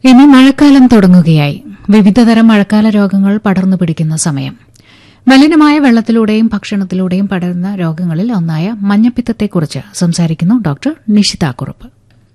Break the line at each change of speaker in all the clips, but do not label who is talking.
ഇനി മഴക്കാലം തുടങ്ങുകയായി വിവിധതരം മഴക്കാല രോഗങ്ങൾ പടർന്നു പിടിക്കുന്ന സമയം മലിനമായ വെള്ളത്തിലൂടെയും ഭക്ഷണത്തിലൂടെയും പടരുന്ന രോഗങ്ങളിൽ ഒന്നായ മഞ്ഞപ്പിത്തത്തെക്കുറിച്ച് സംസാരിക്കുന്നു ഡോക്ടർ നിഷിത കുറുപ്പ്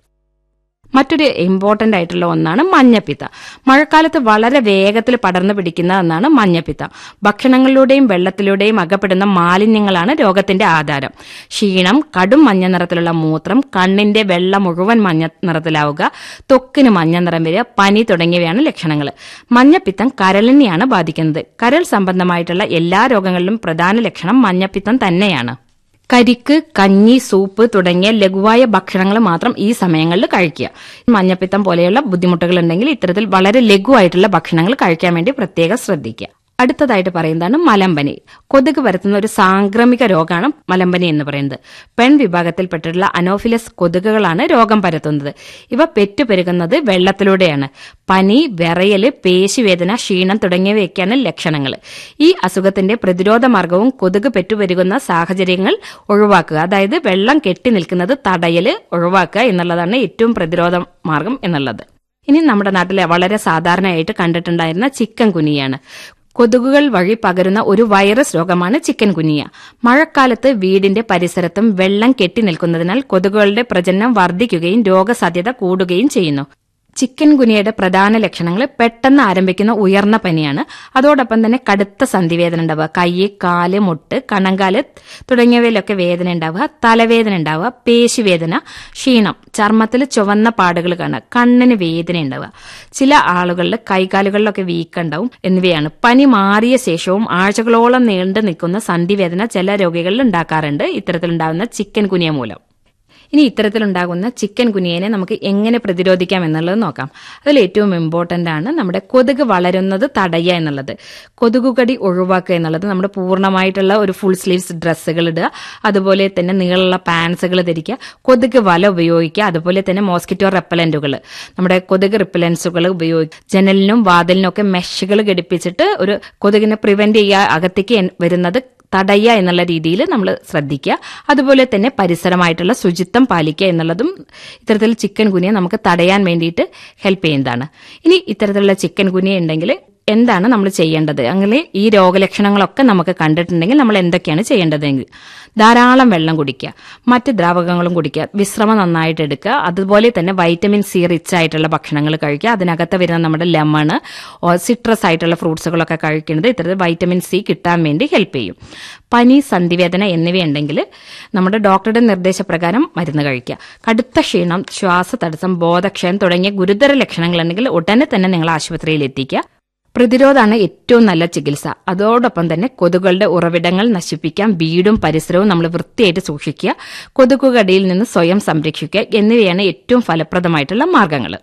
മറ്റൊരു ഇമ്പോർട്ടന്റ് ആയിട്ടുള്ള ഒന്നാണ് മഞ്ഞപ്പിത്ത മഴക്കാലത്ത് വളരെ വേഗത്തിൽ പടർന്നു പിടിക്കുന്ന ഒന്നാണ് മഞ്ഞപ്പിത്ത ഭക്ഷണങ്ങളിലൂടെയും വെള്ളത്തിലൂടെയും അകപ്പെടുന്ന മാലിന്യങ്ങളാണ് രോഗത്തിന്റെ ആധാരം ക്ഷീണം കടും മഞ്ഞ നിറത്തിലുള്ള മൂത്രം കണ്ണിന്റെ വെള്ള മുഴുവൻ മഞ്ഞ നിറത്തിലാവുക ത്വക്കിന് മഞ്ഞ നിറം വരിക പനി തുടങ്ങിയവയാണ് ലക്ഷണങ്ങൾ മഞ്ഞപ്പിത്തം കരളിനെയാണ് ബാധിക്കുന്നത് കരൾ സംബന്ധമായിട്ടുള്ള എല്ലാ രോഗങ്ങളിലും പ്രധാന ലക്ഷണം മഞ്ഞപ്പിത്തം തന്നെയാണ് കരിക്ക് കഞ്ഞി സൂപ്പ് തുടങ്ങിയ ലഘുവായ ഭക്ഷണങ്ങൾ മാത്രം ഈ സമയങ്ങളിൽ കഴിക്കുക മഞ്ഞപ്പിത്തം പോലെയുള്ള ബുദ്ധിമുട്ടുകൾ ഉണ്ടെങ്കിൽ ഇത്തരത്തിൽ വളരെ ലഘുവായിട്ടുള്ള ഭക്ഷണങ്ങൾ കഴിക്കാൻ വേണ്ടി പ്രത്യേകം ശ്രദ്ധിക്കുക അടുത്തതായിട്ട് പറയുന്നതാണ് മലമ്പനി കൊതുക് പരത്തുന്ന ഒരു സാംക്രമിക രോഗമാണ് മലമ്പനി എന്ന് പറയുന്നത് പെൺ വിഭാഗത്തിൽപ്പെട്ടിട്ടുള്ള അനോഫിലസ് കൊതുകുകളാണ് രോഗം പരത്തുന്നത് ഇവ പെറ്റുപെരുകുന്നത് വെള്ളത്തിലൂടെയാണ് പനി വിറയല് പേശിവേദന ക്ഷീണം തുടങ്ങിയവയൊക്കെയാണ് ലക്ഷണങ്ങൾ ഈ അസുഖത്തിന്റെ പ്രതിരോധ മാർഗവും കൊതുക് പെറ്റുപെരുകുന്ന സാഹചര്യങ്ങൾ ഒഴിവാക്കുക അതായത് വെള്ളം കെട്ടി നിൽക്കുന്നത് തടയല് ഒഴിവാക്കുക എന്നുള്ളതാണ് ഏറ്റവും പ്രതിരോധ മാർഗം എന്നുള്ളത് ഇനി നമ്മുടെ നാട്ടിലെ വളരെ സാധാരണയായിട്ട് കണ്ടിട്ടുണ്ടായിരുന്ന ചിക്കൻ കുനിയാണ് കൊതുകുകൾ വഴി പകരുന്ന ഒരു വൈറസ് രോഗമാണ് ചിക്കൻ കുനിയ മഴക്കാലത്ത് വീടിന്റെ പരിസരത്തും വെള്ളം കെട്ടി നിൽക്കുന്നതിനാൽ കൊതുകുകളുടെ പ്രജനനം വർദ്ധിക്കുകയും രോഗസാധ്യത കൂടുകയും ചെയ്യുന്നു ചിക്കൻ ഗുനിയയുടെ പ്രധാന ലക്ഷണങ്ങൾ പെട്ടെന്ന് ആരംഭിക്കുന്ന ഉയർന്ന പനിയാണ് അതോടൊപ്പം തന്നെ കടുത്ത സന്ധിവേദന ഉണ്ടാവുക കൈ കാല് മുട്ട് കണങ്കാല് തുടങ്ങിയവയിലൊക്കെ വേദന ഉണ്ടാവുക തലവേദന ഉണ്ടാവുക പേശിവേദന ക്ഷീണം ചർമ്മത്തിൽ ചുവന്ന പാടുകൾ കാണുക കണ്ണിന് വേദന ഉണ്ടാവുക ചില ആളുകളിൽ കൈകാലുകളിലൊക്കെ വീക്കം ഉണ്ടാവും എന്നിവയാണ് പനി മാറിയ ശേഷവും ആഴ്ചകളോളം നീണ്ടു നിൽക്കുന്ന സന്ധിവേദന ചില രോഗികളിൽ ഉണ്ടാക്കാറുണ്ട് ഇത്തരത്തിലുണ്ടാകുന്ന ചിക്കൻ കുനിയ മൂലം ഇനി ഇത്തരത്തിലുണ്ടാകുന്ന ചിക്കൻ കുനിയനെ നമുക്ക് എങ്ങനെ പ്രതിരോധിക്കാം എന്നുള്ളത് നോക്കാം അതിൽ ഏറ്റവും ഇമ്പോർട്ടന്റ് ആണ് നമ്മുടെ കൊതുക് വളരുന്നത് തടയുക എന്നുള്ളത് കൊതുകുകടി ഒഴിവാക്കുക എന്നുള്ളത് നമ്മുടെ പൂർണ്ണമായിട്ടുള്ള ഒരു ഫുൾ സ്ലീവ്സ് ഡ്രസ്സുകൾ ഇടുക അതുപോലെ തന്നെ നീളമുള്ള പാൻസുകൾ ധരിക്കുക കൊതുക് വല ഉപയോഗിക്കുക അതുപോലെ തന്നെ മോസ്കിറ്റോ റെപ്പലന്റുകൾ നമ്മുടെ കൊതുക് റിപ്പലൻസുകൾ ഉപയോഗിക്കുക ജനലിനും വാതിലിനും ഒക്കെ മെഷുകൾ ഘടിപ്പിച്ചിട്ട് ഒരു കൊതുകിനെ പ്രിവെന്റ് ചെയ്യുക അകത്തേക്ക് എൻ- വരുന്നത് തടയുക എന്നുള്ള രീതിയിൽ നമ്മൾ ശ്രദ്ധിക്കുക അതുപോലെ തന്നെ പരിസരമായിട്ടുള്ള ശുചിത്വം പാലിക്കുക എന്നുള്ളതും ഇത്തരത്തിൽ ചിക്കൻ കുനിയെ നമുക്ക് തടയാൻ വേണ്ടിയിട്ട് ഹെൽപ്പ് ചെയ്യുന്നതാണ് ഇനി ഇത്തരത്തിലുള്ള ചിക്കൻ കുനിയ ഉണ്ടെങ്കിൽ എന്താണ് നമ്മൾ ചെയ്യേണ്ടത് അങ്ങനെ ഈ രോഗലക്ഷണങ്ങളൊക്കെ നമുക്ക് കണ്ടിട്ടുണ്ടെങ്കിൽ നമ്മൾ എന്തൊക്കെയാണ് ചെയ്യേണ്ടതെങ്കിൽ ധാരാളം വെള്ളം കുടിക്കുക മറ്റ് ദ്രാവകങ്ങളും കുടിക്കുക വിശ്രമം നന്നായിട്ട് എടുക്കുക അതുപോലെ തന്നെ വൈറ്റമിൻ സി റിച്ച് ആയിട്ടുള്ള ഭക്ഷണങ്ങൾ കഴിക്കുക അതിനകത്ത് വരുന്ന നമ്മുടെ ലെമണ് സിട്രസ് ആയിട്ടുള്ള ഫ്രൂട്ട്സുകളൊക്കെ കഴിക്കുന്നത് ഇത്തരത്തിൽ വൈറ്റമിൻ സി കിട്ടാൻ വേണ്ടി ഹെൽപ്പ് ചെയ്യും പനി സന്ധിവേദന എന്നിവയുണ്ടെങ്കിൽ നമ്മുടെ ഡോക്ടറുടെ നിർദ്ദേശപ്രകാരം മരുന്ന് കഴിക്കുക കടുത്ത ക്ഷീണം ശ്വാസതടസ്സം ബോധക്ഷയം തുടങ്ങിയ ഗുരുതര ലക്ഷണങ്ങളുണ്ടെങ്കിൽ ഉടനെ തന്നെ നിങ്ങൾ ആശുപത്രിയിൽ എത്തിക്കുക പ്രതിരോധമാണ് ഏറ്റവും നല്ല ചികിത്സ അതോടൊപ്പം തന്നെ കൊതുകുകളുടെ ഉറവിടങ്ങൾ നശിപ്പിക്കാൻ വീടും പരിസരവും നമ്മൾ വൃത്തിയായിട്ട് സൂക്ഷിക്കുക കൊതുകുകടിയിൽ നിന്ന് സ്വയം സംരക്ഷിക്കുക എന്നിവയാണ് ഏറ്റവും ഫലപ്രദമായിട്ടുള്ള മാർഗങ്ങൾ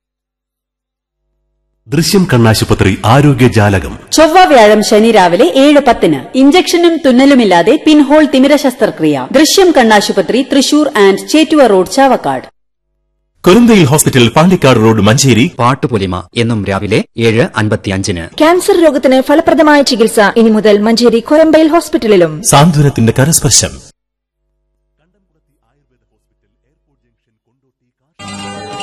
ദൃശ്യം കണ്ണാശുപത്രി ആരോഗ്യ ജാലകം
ചൊവ്വ വ്യാഴം ശനി രാവിലെ ഏഴ് പത്തിന് ഇഞ്ചക്ഷനും തുന്നലുമില്ലാതെ പിൻഹോൾ തിമിര ശസ്ത്രക്രിയ ദൃശ്യം കണ്ണാശുപത്രി തൃശൂർ ആൻഡ് ചേറ്റുവ റോഡ് ചാവക്കാട്
കൊരുന്തയിൽ ഹോസ്പിറ്റൽ പാണ്ടിക്കാട് റോഡ് മഞ്ചേരി
പാട്ടുപൊലിമ എന്നും രാവിലെ ഏഴ് അൻപത്തിയഞ്ചിന്
ക്യാൻസർ രോഗത്തിന് ഫലപ്രദമായ ചികിത്സ ഇനി മുതൽ മഞ്ചേരി കൊരമ്പയിൽ ഹോസ്പിറ്റലിലും
സാന്ത്വനത്തിന്റെ കരസ്പർശം